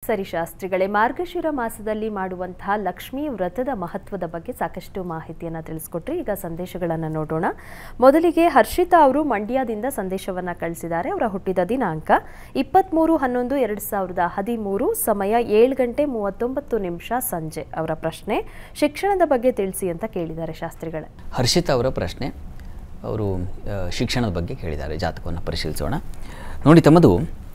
ಸರಿ ಶಾಸ್ತ್ರಿಗಳೇ ಮಾರ್ಗಶಿರ ಮಾಸದಲ್ಲಿ ಮಾಡುವಂತಹ ಲಕ್ಷ್ಮೀ ವ್ರತದ ಮಹತ್ವದ ಬಗ್ಗೆ ಸಾಕಷ್ಟು ಮಾಹಿತಿಯನ್ನು ತಿಳಿಸ್ಕೊಟ್ರಿ ಈಗ ಸಂದೇಶಗಳನ್ನು ನೋಡೋಣ ಮೊದಲಿಗೆ ಹರ್ಷಿತಾ ಅವರು ಮಂಡ್ಯದಿಂದ ಸಂದೇಶವನ್ನು ಕಳಿಸಿದ್ದಾರೆ ಅವರ ಹುಟ್ಟಿದ ದಿನಾಂಕ ಇಪ್ಪತ್ತ್ಮೂರು ಹನ್ನೊಂದು ಎರಡು ಸಾವಿರದ ಹದಿಮೂರು ಸಮಯ ಏಳು ಗಂಟೆ ಮೂವತ್ತೊಂಬತ್ತು ನಿಮಿಷ ಸಂಜೆ ಅವರ ಪ್ರಶ್ನೆ ಶಿಕ್ಷಣದ ಬಗ್ಗೆ ತಿಳಿಸಿ ಅಂತ ಕೇಳಿದ್ದಾರೆ ಶಾಸ್ತ್ರಿಗಳೇ ಹರ್ಷಿತಾ ಅವರ ಪ್ರಶ್ನೆ ಅವರು ಆ, ಶಿಕ್ಷಣದ ಬಗ್ಗೆ ಕೇಳಿದ್ದಾರೆ ಜಾತಕವನ್ನು ಪರಿಶೀಲಿಸೋಣ ನೋಡಿ ತಮ್ಮದು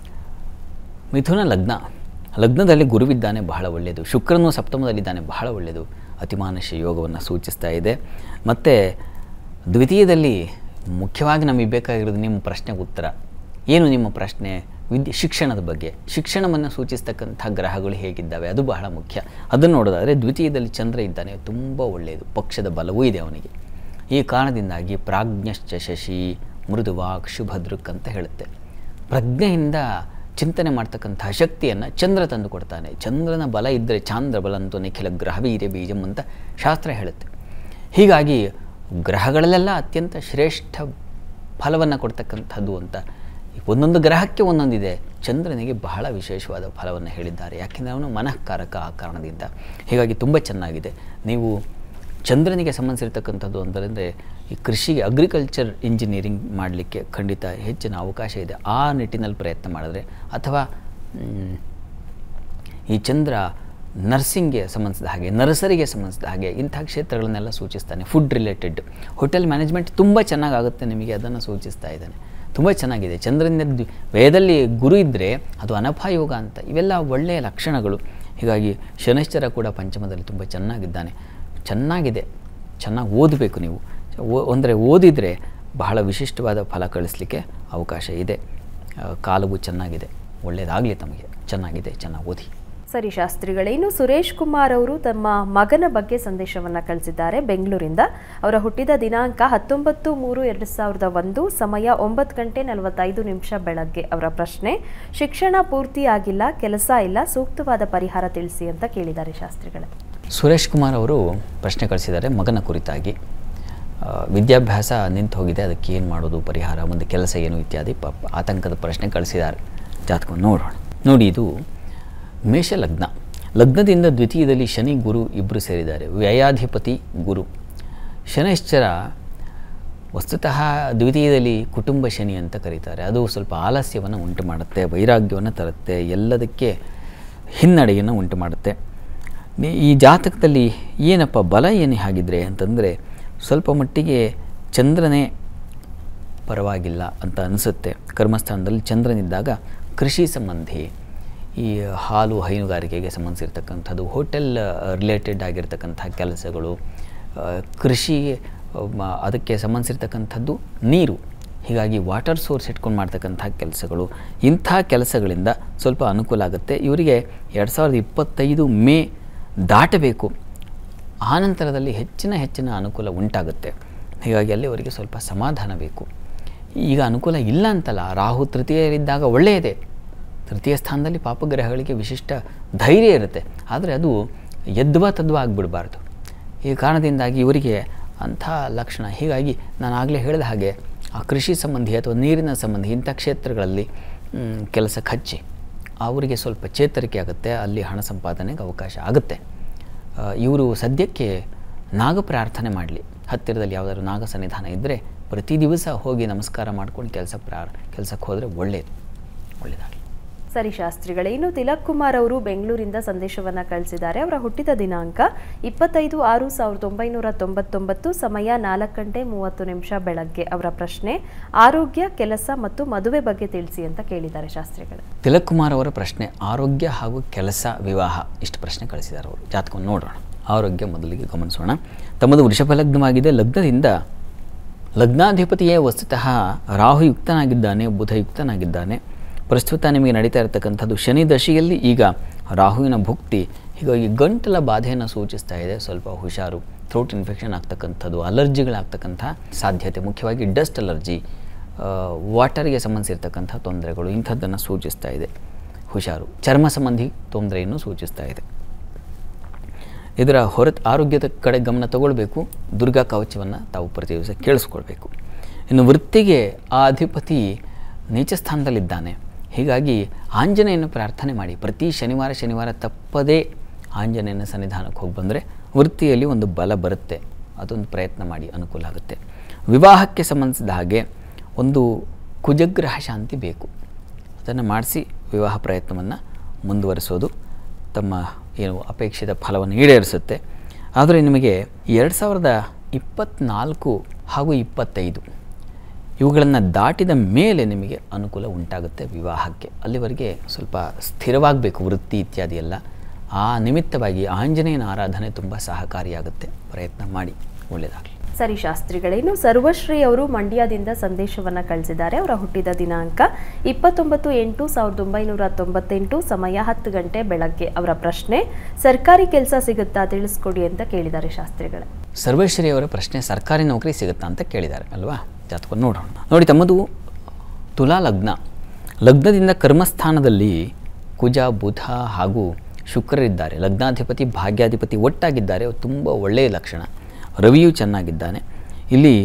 ಮಿಥುನ ಲಗ್ನ ಲಗ್ನದಲ್ಲಿ ಗುರುವಿದ್ದಾನೆ ಬಹಳ ಒಳ್ಳೆಯದು ಶುಕ್ರನು ಸಪ್ತಮದಲ್ಲಿದ್ದಾನೆ ಬಹಳ ಒಳ್ಳೆಯದು ಅತಿಮಾನುಷ ಯೋಗವನ್ನು ಸೂಚಿಸ್ತಾ ಇದೆ ಮತ್ತು ದ್ವಿತೀಯದಲ್ಲಿ ಮುಖ್ಯವಾಗಿ ನಮಗೆ ಬೇಕಾಗಿರೋದು ನಿಮ್ಮ ಪ್ರಶ್ನೆಗೆ ಉತ್ತರ ಏನು ನಿಮ್ಮ ಪ್ರಶ್ನೆ ವಿದ್ಯೆ ಶಿಕ್ಷಣದ ಬಗ್ಗೆ ಶಿಕ್ಷಣವನ್ನು ಸೂಚಿಸ್ತಕ್ಕಂಥ ಗ್ರಹಗಳು ಹೇಗಿದ್ದಾವೆ ಅದು ಬಹಳ ಮುಖ್ಯ ಅದನ್ನು ನೋಡೋದಾದರೆ ದ್ವಿತೀಯದಲ್ಲಿ ಚಂದ್ರ ಇದ್ದಾನೆ ತುಂಬ ಒಳ್ಳೆಯದು ಪಕ್ಷದ ಬಲವೂ ಇದೆ ಅವನಿಗೆ ಈ ಕಾರಣದಿಂದಾಗಿ ಪ್ರಾಜ್ಞಶ್ಚ ಶಶಿ ಮೃದುವಾಕ್ ಶುಭದೃಕ್ ಅಂತ ಹೇಳುತ್ತೆ ಪ್ರಜ್ಞೆಯಿಂದ ಚಿಂತನೆ ಮಾಡ್ತಕ್ಕಂತಹ ಶಕ್ತಿಯನ್ನು ಚಂದ್ರ ತಂದು ಕೊಡ್ತಾನೆ ಚಂದ್ರನ ಬಲ ಇದ್ದರೆ ಚಾಂದ್ರ ಬಲ ಅಂತೂ ನಿಖಿಲ ಗ್ರಹ ಬೀರೆ ಬೀಜಂ ಅಂತ ಶಾಸ್ತ್ರ ಹೇಳುತ್ತೆ ಹೀಗಾಗಿ ಗ್ರಹಗಳಲ್ಲೆಲ್ಲ ಅತ್ಯಂತ ಶ್ರೇಷ್ಠ ಫಲವನ್ನು ಕೊಡ್ತಕ್ಕಂಥದ್ದು ಅಂತ ಒಂದೊಂದು ಗ್ರಹಕ್ಕೆ ಒಂದೊಂದಿದೆ ಚಂದ್ರನಿಗೆ ಬಹಳ ವಿಶೇಷವಾದ ಫಲವನ್ನು ಹೇಳಿದ್ದಾರೆ ಯಾಕೆಂದರೆ ಅವನು ಮನಃಕಾರಕ ಆ ಕಾರಣದಿಂದ ಹೀಗಾಗಿ ತುಂಬ ಚೆನ್ನಾಗಿದೆ ನೀವು ಚಂದ್ರನಿಗೆ ಸಂಬಂಧಿಸಿರ್ತಕ್ಕಂಥದ್ದು ಅಂತಂದರೆ ಈ ಕೃಷಿಗೆ ಅಗ್ರಿಕಲ್ಚರ್ ಇಂಜಿನಿಯರಿಂಗ್ ಮಾಡಲಿಕ್ಕೆ ಖಂಡಿತ ಹೆಚ್ಚಿನ ಅವಕಾಶ ಇದೆ ಆ ನಿಟ್ಟಿನಲ್ಲಿ ಪ್ರಯತ್ನ ಮಾಡಿದ್ರೆ ಅಥವಾ ಮ್, ಈ ಚಂದ್ರ ನರ್ಸಿಂಗ್ಗೆ ಸಂಬಂಧಿಸಿದ ಹಾಗೆ ನರ್ಸರಿಗೆ ಸಂಬಂಧಿಸಿದ ಹಾಗೆ ಇಂಥ ಕ್ಷೇತ್ರಗಳನ್ನೆಲ್ಲ ಸೂಚಿಸ್ತಾನೆ ಫುಡ್ ರಿಲೇಟೆಡ್ ಹೋಟೆಲ್ ಮ್ಯಾನೇಜ್ಮೆಂಟ್ ತುಂಬ ಚೆನ್ನಾಗಾಗುತ್ತೆ ನಿಮಗೆ ಅದನ್ನು ಸೂಚಿಸ್ತಾ ಇದ್ದಾನೆ ತುಂಬ ಚೆನ್ನಾಗಿದೆ ಚಂದ್ರನ ದ್ವಿ- ವೇದದಲ್ಲಿ ಗುರು ಇದ್ದರೆ ಅದು ಅನಪಾಯೋಗ ಅಂತ ಇವೆಲ್ಲ ಒಳ್ಳೆಯ ಲಕ್ಷಣಗಳು ಹೀಗಾಗಿ ಶನೈಶ್ಚರ ಕೂಡ ಪಂಚಮದಲ್ಲಿ ತುಂಬ ಚೆನ್ನಾಗಿದ್ದಾನೆ ಚೆನ್ನಾಗಿದೆ ಚೆನ್ನಾಗಿ ಓದಬೇಕು ನೀವು ಓ ಅಂದರೆ ಓದಿದರೆ ಬಹಳ ವಿಶಿಷ್ಟವಾದ ಫಲ ಕಳಿಸ್ಲಿಕ್ಕೆ ಅವಕಾಶ ಇದೆ ಆ, ಕಾಲವು ಚೆನ್ನಾಗಿದೆ ಒಳ್ಳೆಯದಾಗಲಿ ತಮಗೆ ಚೆನ್ನಾಗಿದೆ ಚೆನ್ನಾಗಿ ಓದಿ ಸರಿ ಶಾಸ್ತ್ರಿಗಳೇ ಇನ್ನು ಸುರೇಶ್ ಕುಮಾರ್ ಅವರು ತಮ್ಮ ಮಗನ ಬಗ್ಗೆ ಸಂದೇಶವನ್ನ ಕಳಿಸಿದ್ದಾರೆ ಬೆಂಗಳೂರಿಂದ ಅವರ ಹುಟ್ಟಿದ ದಿನಾಂಕ ಹತ್ತೊಂಬತ್ತು ಮೂರು ಎರಡು ಸಾವಿರದ ಒಂದು ಸಮಯ ಒಂಬತ್ತು ಗಂಟೆ ನಲವತ್ತೈದು ನಿಮಿಷ ಬೆಳಗ್ಗೆ ಅವರ ಪ್ರಶ್ನೆ ಶಿಕ್ಷಣ ಪೂರ್ತಿಯಾಗಿಲ್ಲ ಕೆಲಸ ಇಲ್ಲ ಸೂಕ್ತವಾದ ಪರಿಹಾರ ತಿಳಿಸಿ ಅಂತ ಕೇಳಿದ್ದಾರೆ ಶಾಸ್ತ್ರಿಗಳೇ ಸುರೇಶ್ ಕುಮಾರ್ ಅವರು ಪ್ರಶ್ನೆ ಕಳಿಸಿದ್ದಾರೆ ಮಗನ ಕುರಿತಾಗಿ ಆ, ವಿದ್ಯಾಭ್ಯಾಸ ನಿಂತು ಹೋಗಿದೆ ಅದಕ್ಕೆ ಏನು ಮಾಡೋದು ಪರಿಹಾರ ಮುಂದೆ ಕೆಲಸ ಏನು ಇತ್ಯಾದಿ ಪಾಪ ಆತಂಕದ ಪ್ರಶ್ನೆ ಕಳಿಸಿದ್ದಾರೆ ಜಾತಕವನ್ನು ನೋಡೋಣ ನೋಡಿ ಇದು ಮೇಷ ಲಗ್ನ ಲಗ್ನದಿಂದ ದ್ವಿತೀಯದಲ್ಲಿ ಶನಿ ಗುರು ಇಬ್ಬರು ಸೇರಿದ್ದಾರೆ ವ್ಯಯಾಧಿಪತಿ ಗುರು ಶನೈಶ್ಚರ ವಸ್ತುತಃ ದ್ವಿತೀಯದಲ್ಲಿ ಕುಟುಂಬ ಶನಿ ಅಂತ ಕರೀತಾರೆ ಅದು ಸ್ವಲ್ಪ ಆಲಸ್ಯವನ್ನು ಉಂಟು ಮಾಡುತ್ತೆ ವೈರಾಗ್ಯವನ್ನು ತರುತ್ತೆ ಎಲ್ಲದಕ್ಕೆ ಹಿನ್ನಡೆಯನ್ನು ಉಂಟು ಮಾಡುತ್ತೆ ನಿ- ಈ ಜಾತಕದಲ್ಲಿ ಏನಪ್ಪ ಬಲ ಏನು ಹಾಗಿದ್ರೆ ಅಂತಂದರೆ ಸ್ವಲ್ಪ ಮಟ್ಟಿಗೆ ಚಂದ್ರನೇ ಪರವಾಗಿಲ್ಲ ಅಂತ ಅನಿಸುತ್ತೆ ಕರ್ಮಸ್ಥಾನದಲ್ಲಿ ಚಂದ್ರನಿದ್ದಾಗ ಕೃಷಿ ಸಂಬಂಧಿ ಈ ಹಾಲು ಹೈನುಗಾರಿಕೆಗೆ ಸಂಬಂಧಿಸಿರ್ತಕ್ಕಂಥದ್ದು ಹೋಟೆಲ್ ರಿಲೇಟೆಡ್ ಆಗಿರ್ತಕ್ಕಂಥ ಕೆಲಸಗಳು ಆ, ಕೃಷಿ ಆ, ಮ- ಅದಕ್ಕೆ ಸಂಬಂಧಿಸಿರ್ತಕ್ಕಂಥದ್ದು ನೀರು ಹೀಗಾಗಿ ವಾಟರ್ ಸೋರ್ಸ್ ಇಟ್ಕೊಂಡು ಮಾಡ್ತಕ್ಕಂಥ ಕೆಲಸಗಳು ಇಂಥ ಕೆಲಸಗಳಿಂದ ಸ್ವಲ್ಪ ಅನುಕೂಲ ಆಗುತ್ತೆ ಇವರಿಗೆ ಎರಡು ಸಾವಿರದ ಇಪ್ಪತ್ತೈದು ಮೇ ದಾಟಬೇಕು ಆನಂತರದಲ್ಲಿ ಹೆಚ್ಚಿನ ಹೆಚ್ಚಿನ ಅನುಕೂಲ ಉಂಟಾಗುತ್ತೆ ಹೀಗಾಗಿ ಅಲ್ಲಿ ಅವರಿಗೆ ಸ್ವಲ್ಪ ಸಮಾಧಾನ ಬೇಕು ಈಗ ಅನುಕೂಲ ಇಲ್ಲ ಅಂತಲ್ಲ ರಾಹು ತೃತೀಯರಿದ್ದಾಗ ಒಳ್ಳೆಯದೇ ತೃತೀಯ ಸ್ಥಾನದಲ್ಲಿ ಪಾಪಗ್ರಹಗಳಿಗೆ ವಿಶಿಷ್ಟ ಧೈರ್ಯ ಇರುತ್ತೆ ಆದರೆ ಅದು ಯದ್ವಾ ತದ್ವಾ ಆಗಿಬಿಡಬಾರ್ದು ಈ ಕಾರಣದಿಂದಾಗಿ ಇವರಿಗೆ ಅಂಥ ಲಕ್ಷಣ ಹೀಗಾಗಿ ನಾನು ಆಗಲೇ ಹೇಳಿದ ಹಾಗೆ ಆ ಕೃಷಿ ಸಂಬಂಧಿ ಅಥವಾ ನೀರಿನ ಸಂಬಂಧಿ ಇಂಥ ಕ್ಷೇತ್ರಗಳಲ್ಲಿ ಮ್, ಕೆಲಸಕ್ಕೆ ಹಚ್ಚಿ ಅವರಿಗೆ ಸ್ವಲ್ಪ ಚೇತರಿಕೆ ಆಗುತ್ತೆ ಅಲ್ಲಿ ಹಣ ಸಂಪಾದನೆಗೆ ಅವಕಾಶ ಆಗುತ್ತೆ ಇವರು ಸದ್ಯಕ್ಕೆ ನಾಗ ಪ್ರಾರ್ಥನೆ ಮಾಡಲಿ ಹತ್ತಿರದಲ್ಲಿ ಯಾವುದಾದ್ರು ನಾಗ ಸನ್ನಿಧಾನ ಇದ್ದರೆ ಪ್ರತಿ ದಿವಸ ಹೋಗಿ ನಮಸ್ಕಾರ ಮಾಡ್ಕೊಂಡು ಕೆಲಸ ಪ್ರಾರ ಕೆಲಸಕ್ಕೆ ಹೋದರೆ ಒಳ್ಳೆಯದು ಒಳ್ಳೆಯದಾಗಲಿ ಸರಿ ಶಾಸ್ತ್ರಿಗಳೇ ಇನ್ನು ತಿಲಕ್ ಕುಮಾರ್ ಅವರು ಬೆಂಗಳೂರಿಂದ ಸಂದೇಶವನ್ನ ಕಳಿಸಿದ್ದಾರೆ ಅವರ ಹುಟ್ಟಿದ ದಿನಾಂಕ ಇಪ್ಪತ್ತೈದು ಆರು ಸಾವಿರದ ಒಂಬೈನೂರ ತೊಂಬತ್ತೊಂಬತ್ತು ಸಮಯ ನಾಲ್ಕು ಗಂಟೆ ಮೂವತ್ತು ನಿಮಿಷ ಬೆಳಗ್ಗೆ ಅವರ ಪ್ರಶ್ನೆ ಆರೋಗ್ಯ ಕೆಲಸ ಮತ್ತು ಮದುವೆ ಬಗ್ಗೆ ತಿಳಿಸಿ ಅಂತ ಕೇಳಿದ್ದಾರೆ ಶಾಸ್ತ್ರಿಗಳೇ ತಿಲಕ್ ಕುಮಾರ್ ಅವರ ಪ್ರಶ್ನೆ ಆರೋಗ್ಯ ಹಾಗೂ ಕೆಲಸ ವಿವಾಹ ಇಷ್ಟು ಪ್ರಶ್ನೆ ಕಳಿಸಿದ್ದಾರೆ ಅವರು ಜಾತಕವನ್ನು ನೋಡೋಣ ಆರೋಗ್ಯ ಮೊದಲಿಗೆ ಗಮನಿಸೋಣ ತಮ್ಮದು ವೃಷಭ ಲಗ್ನವಾಗಿದೆ ಲಗ್ನದಿಂದ ಲಗ್ನಾಧಿಪತಿಯೇ ವಸ್ತುತಃ ರಾಹು ಯುಕ್ತನಾಗಿದ್ದಾನೆ ಬುಧ ಯುಕ್ತನಾಗಿದ್ದಾನೆ ಪ್ರಸ್ತುತ ನಿಮಗೆ ನಡೀತಾ ಇರತಕ್ಕಂಥದ್ದು ಶನಿ ದಶೆಯಲ್ಲಿ ಈಗ ರಾಹುವಿನ ಭುಕ್ತಿ ಹೀಗಾಗಿ ಗಂಟಲ ಬಾಧೆಯನ್ನು ಸೂಚಿಸ್ತಾ ಇದೆ ಸ್ವಲ್ಪ ಹುಷಾರು ಥ್ರೋಟ್ ಇನ್ಫೆಕ್ಷನ್ ಆಗ್ತಕ್ಕಂಥದ್ದು ಅಲರ್ಜಿಗಳಾಗ್ತಕ್ಕಂಥ ಸಾಧ್ಯತೆ ಮುಖ್ಯವಾಗಿ ಡಸ್ಟ್ ಅಲರ್ಜಿ ವಾಟರ್ಗೆ ಸಂಬಂಧಿಸಿರ್ತಕ್ಕಂಥ ತೊಂದರೆಗಳು ಇಂಥದ್ದನ್ನು ಸೂಚಿಸ್ತಾ ಇದೆ ಹುಷಾರು ಚರ್ಮ ಸಂಬಂಧಿ ತೊಂದರೆಯನ್ನು ಸೂಚಿಸ್ತಾ ಇದೆ ಇದರ ಹೊರತು ಆರೋಗ್ಯದ ಕಡೆ ಗಮನ ತಗೊಳ್ಬೇಕು ದುರ್ಗಾ ಕವಚವನ್ನು ತಾವು ಪ್ರತಿ ದಿವಸ ಕೇಳಿಸ್ಕೊಳ್ಬೇಕು ಇನ್ನು ವೃತ್ತಿಗೆ ಆ ಅಧಿಪತಿ ನೀಚ ಸ್ಥಾನದಲ್ಲಿದ್ದಾನೆ ಹೀಗಾಗಿ ಆಂಜನೇಯನ ಪ್ರಾರ್ಥನೆ ಮಾಡಿ ಪ್ರತಿ ಶನಿವಾರ ಶನಿವಾರ ತಪ್ಪದೇ ಆಂಜನೇಯನ ಸನ್ನಿಧಾನಕ್ಕೆ ಹೋಗಿ ಬಂದರೆ ವೃತ್ತಿಯಲ್ಲಿ ಒಂದು ಬಲ ಬರುತ್ತೆ ಅದೊಂದು ಪ್ರಯತ್ನ ಮಾಡಿ ಅನುಕೂಲ ಆಗುತ್ತೆ ವಿವಾಹಕ್ಕೆ ಸಂಬಂಧಿಸಿದ ಹಾಗೆ ಒಂದು ಕುಜಗ್ರಹ ಶಾಂತಿ ಬೇಕು ಅದನ್ನು ಮಾಡಿಸಿ ವಿವಾಹ ಪ್ರಯತ್ನವನ್ನು ಮುಂದುವರಿಸೋದು ತಮ್ಮ ಏನು ಅಪೇಕ್ಷಿತ ಫಲವನ್ನು ಈಡೇರಿಸುತ್ತೆ ಆದರೆ ನಿಮಗೆ ಎರಡು ಸಾವಿರದ ಇಪ್ಪತ್ತ್ನಾಲ್ಕು ಹಾಗೂ ಇಪ್ಪತ್ತೈದು ಇವುಗಳನ್ನು ದಾಟಿದ ಮೇಲೆ ನಿಮಗೆ ಅನುಕೂಲ ಉಂಟಾಗುತ್ತೆ ವಿವಾಹಕ್ಕೆ ಅಲ್ಲಿವರೆಗೆ ಸ್ವಲ್ಪ ಸ್ಥಿರವಾಗಬೇಕು ವೃತ್ತಿ ಇತ್ಯಾದಿ ಎಲ್ಲ ಆ ನಿಮಿತ್ತವಾಗಿ ಆಂಜನೇಯನ ಆರಾಧನೆ ತುಂಬ ಸಹಕಾರಿಯಾಗುತ್ತೆ ಪ್ರಯತ್ನ ಮಾಡಿ ಒಳ್ಳೆಯದಾಗಲಿ ಸರಿ ಶಾಸ್ತ್ರಿಗಳೇ ಇನ್ನು ಸರ್ವಶ್ರೀ ಅವರು ಮಂಡ್ಯದಿಂದ ಸಂದೇಶವನ್ನ ಕಳಿಸಿದ್ದಾರೆ ಅವರ ಹುಟ್ಟಿದ ದಿನಾಂಕ ಇಪ್ಪತ್ತೊಂಬತ್ತು ಎಂಟು ಸಾವಿರದ ಒಂಬೈನೂರ ತೊಂಬತ್ತೆಂಟು ಸಮಯ ಹತ್ತು ಗಂಟೆ ಬೆಳಗ್ಗೆ ಅವರ ಪ್ರಶ್ನೆ ಸರ್ಕಾರಿ ಕೆಲಸ ಸಿಗುತ್ತಾ ತಿಳಿಸ್ಕೊಡಿ ಅಂತ ಕೇಳಿದ್ದಾರೆ ಶಾಸ್ತ್ರಿಗಳೇ ಸರ್ವೇಶ್ವರಿ ಅವರ ಪ್ರಶ್ನೆ ಸರ್ಕಾರಿ ನೌಕರಿ ಸಿಗುತ್ತಾ ಅಂತ ಕೇಳಿದ್ದಾರೆ ಅಲ್ವಾ ಜಾತಕ ನೋಡೋಣ ನೋಡಿ ತಮ್ಮದು ತುಲಾ ಲಗ್ನ ಲಗ್ನದಿಂದ ಕರ್ಮಸ್ಥಾನದಲ್ಲಿ ಕುಜ ಬುಧ ಹಾಗೂ ಶುಕ್ರರಿದ್ದಾರೆ ಲಗ್ನಾಧಿಪತಿ ಭಾಗ್ಯಾಧಿಪತಿ ಒಟ್ಟಾಗಿದ್ದಾರೆ ತುಂಬ ಒಳ್ಳೆಯ ಲಕ್ಷಣ ರವಿಯೂ ಚೆನ್ನಾಗಿದ್ದಾನೆ ಇಲ್ಲಿ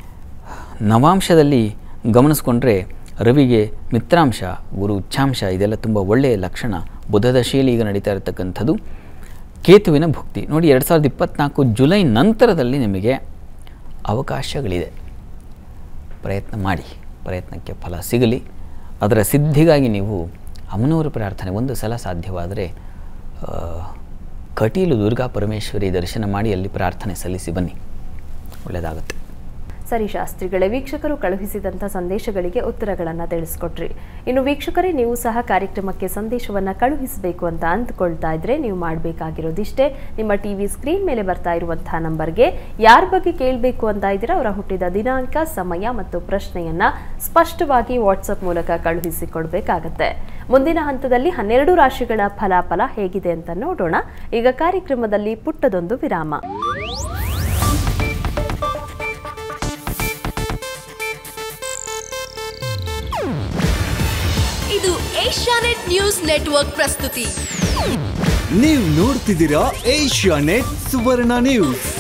ನವಾಂಶದಲ್ಲಿ ಗಮನಿಸ್ಕೊಂಡ್ರೆ ರವಿಗೆ ಮಿತ್ರಾಂಶ ಗುರು ಉಚ್ಚಾಂಶ ಇದೆಲ್ಲ ತುಂಬ ಒಳ್ಳೆಯ ಲಕ್ಷಣ ಬುಧದಶೆಯಲ್ಲಿ ಈಗ ನಡೀತಾ ಇರತಕ್ಕಂಥದ್ದು ಕೇತುವಿನ ಭುಕ್ತಿ ನೋಡಿ ಎರಡು ಸಾವಿರದ ಇಪ್ಪತ್ತ್ನಾಲ್ಕು ಜುಲೈ ನಂತರದಲ್ಲಿ ನಿಮಗೆ ಅವಕಾಶಗಳಿದೆ ಪ್ರಯತ್ನ ಮಾಡಿ ಪ್ರಯತ್ನಕ್ಕೆ ಫಲ ಸಿಗಲಿ ಅದರ ಸಿದ್ಧಿಗಾಗಿ ನೀವು ಅಮ್ಮನವರ ಪ್ರಾರ್ಥನೆ ಒಂದು ಸಲ ಸಾಧ್ಯವಾದರೆ ಆ, ಕಟೀಲು ದುರ್ಗಾ ಪರಮೇಶ್ವರಿ ದರ್ಶನ ಮಾಡಿ ಅಲ್ಲಿ ಪ್ರಾರ್ಥನೆ ಸಲ್ಲಿಸಿ ಬನ್ನಿ ಒಳ್ಳೆಯದಾಗುತ್ತೆ ಸರಿ ಶಾಸ್ತ್ರಿಗಳೇ ವೀಕ್ಷಕರು ಕಳುಹಿಸಿದಂಥ ಸಂದೇಶಗಳಿಗೆ ಉತ್ತರಗಳನ್ನು ತಿಳಿಸ್ಕೊಟ್ರಿ ಇನ್ನು ವೀಕ್ಷಕರೇ ನೀವು ಸಹ ಕಾರ್ಯಕ್ರಮಕ್ಕೆ ಸಂದೇಶವನ್ನು ಕಳುಹಿಸಬೇಕು ಅಂತ ಅಂದ್ಕೊಳ್ತಾ ಇದ್ರೆ ನೀವು ಮಾಡಬೇಕಾಗಿರೋದಿಷ್ಟೇ ನಿಮ್ಮ ಟಿ ವಿ ಸ್ಕ್ರೀನ್ ಮೇಲೆ ಬರ್ತಾ ಇರುವಂತಹ ನಂಬರ್ಗೆ ಯಾರ ಬಗ್ಗೆ ಕೇಳಬೇಕು ಅಂತ ಇದ್ದೀರಾ ಅವರ ಹುಟ್ಟಿದ ದಿನಾಂಕ ಸಮಯ ಮತ್ತು ಪ್ರಶ್ನೆಯನ್ನ ಸ್ಪಷ್ಟವಾಗಿ ವಾಟ್ಸಪ್ ಮೂಲಕ ಕಳುಹಿಸಿಕೊಡ್ಬೇಕಾಗತ್ತೆ ಮುಂದಿನ ಹಂತದಲ್ಲಿ ಹನ್ನೆರಡು ರಾಶಿಗಳ ಫಲಾಫಲ ಹೇಗಿದೆ ಅಂತ ನೋಡೋಣ ಈಗ ಕಾರ್ಯಕ್ರಮದಲ್ಲಿ ಪುಟ್ಟದೊಂದು ವಿರಾಮ ಇದು ಏಷ್ಯಾನೆಟ್ ನ್ಯೂಸ್ ನೆಟ್ವರ್ಕ್ ಪ್ರಸ್ತುತಿ ನೀವು ನೋಡ್ತಿದ್ದೀರಾ ಏಷ್ಯಾ ನೆಟ್ ಸುವರ್ಣ ನ್ಯೂಸ್